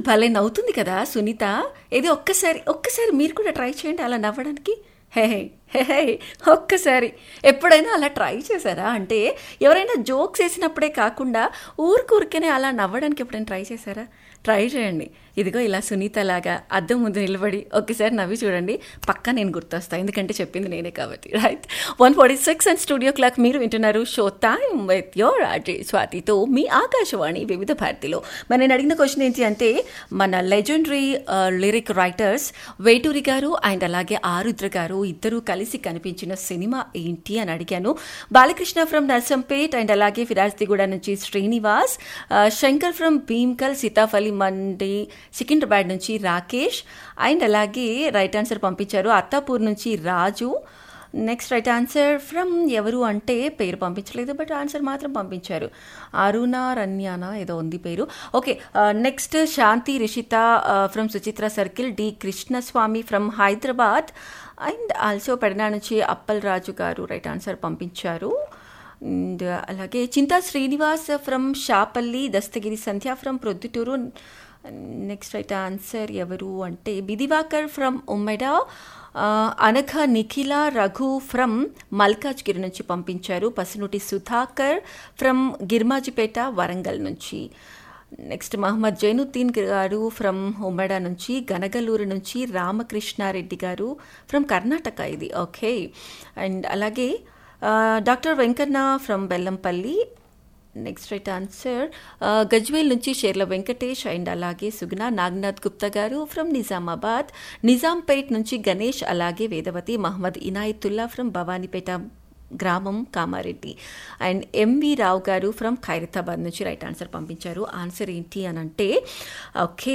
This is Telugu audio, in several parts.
భలే నవ్వుతుంది కదా సునీత ఇది ఒక్కసారి ఒక్కసారి మీరు కూడా ట్రై చేయండి అలా నవ్వడానికి హే హే హే హే ఒక్కసారి ఎప్పుడైనా అలా ట్రై చేశారా అంటే ఎవరైనా జోక్స్ వేసినప్పుడే కాకుండా ఊరికూరికనే అలా నవ్వడానికి ఎప్పుడైనా ట్రై చేశారా ట్రై చేయండి ఇదిగో ఇలా సునీత లాగా అద్దం ముందు నిలబడి ఒక్కసారి నవ్వి చూడండి పక్కా నేను గుర్తొస్తా ఎందుకంటే చెప్పింది నేనే కాబట్టి right one forty six and studio clock మీరు వింటున్నారు show time with your RJ స్వాతితో మీ ఆకాశవాణి వివిధ భారతిలో మరి నేను అడిగిన క్వశ్చన్ ఏంటి అంటే మన లెజెండరీ లిరిక్ రైటర్స్ వేటూరి గారు అండ్ అలాగే ఆరుద్ర గారు ఇద్దరు కలిసి కనిపించిన సినిమా ఏంటి అని అడిగాను బాలకృష్ణ ఫ్రమ్ నర్సంపేట్ అండ్ అలాగే ఫిరాజ్దిగూడ నుంచి శ్రీనివాస్ ఆ, శంకర్ ఫ్రమ్ భీమ్కల్ సీతాఫలి మండి సికింద్రాబాద్ నుంచి రాకేష్ అండ్ అలాగే రైట్ ఆన్సర్ పంపించారు అత్తాపూర్ నుంచి Raju next right answer from ఎవరు అంటే పేరు పంపించలేదు బట్ ఆన్సర్ మాత్రం పంపించారు అరుణ రన్యానా ఏదో ఉంది పేరు okay next Shanti Rishitha from Suchitra circle D Krishnaswamy from Hyderabad and also Pedana నుంచి అప్పల్ రాజు గారు రైట్ ఆన్సర్ పంపించారు అండ్ అలాగే Chinta Srinivas from Shapalli Dastagiri Sandhya from Proddatur next right answer ఎవరు అంటే బిదివాకర్ ఫ్రమ్ ఉమ్మెడా ఆ, అనఘ నిఖిల రఘు ఫ్రమ్ మల్కాజ్గిరి నుంచి పంపించారు పసునుటి సుధాకర్ ఫ్రమ్ గిర్మాజిపేట వరంగల్ నుంచి నెక్స్ట్ మహమ్మద్ జైనుద్దీన్ గారు ఫ్రమ్ ఉమ్మడ నుంచి గనగలూరు నుంచి రామకృష్ణారెడ్డి గారు ఫ్రమ్ కర్ణాటక ఇది ఓకే అండ్ అలాగే ఆ, doctor Venkanna from Bellampalli next right answer Gajwel నుంచి షేర్ల వెంకటేష్ అండ్ అలాగే సుగుణ నాగనాథ్ గుప్తా గారు ఫ్రమ్ నిజామాబాద్ నిజాంపేట్ నుంచి గణేష్ అలాగే వేదవతి మహమ్మద్ ఇనాయతుల్లా ఫ్రమ్ భవానీపేట గ్రామం కామారెడ్డి అండ్ ఎంవి రావు గారు ఫ్రమ్ ఖైరతాబాద్ నుంచి రైట్ ఆన్సర్ పంపించారు ఆన్సర్ ఏంటి అని అంటే ఓకే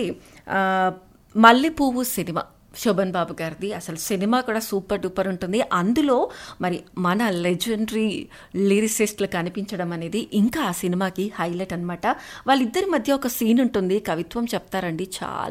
మల్లెపువ్వు సినిమా శోభన్ బాబు గారిది అసలు సినిమా కూడా సూపర్ డూపర్ ఉంటుంది అందులో మరి మన లెజెండరీ లిరిసిస్ట్లు కనిపించడం అనేది ఇంకా ఆ సినిమాకి హైలైట్ అనమాట వాళ్ళిద్దరి మధ్య ఒక సీన్ ఉంటుంది కవిత్వం చెప్తారండి చాలా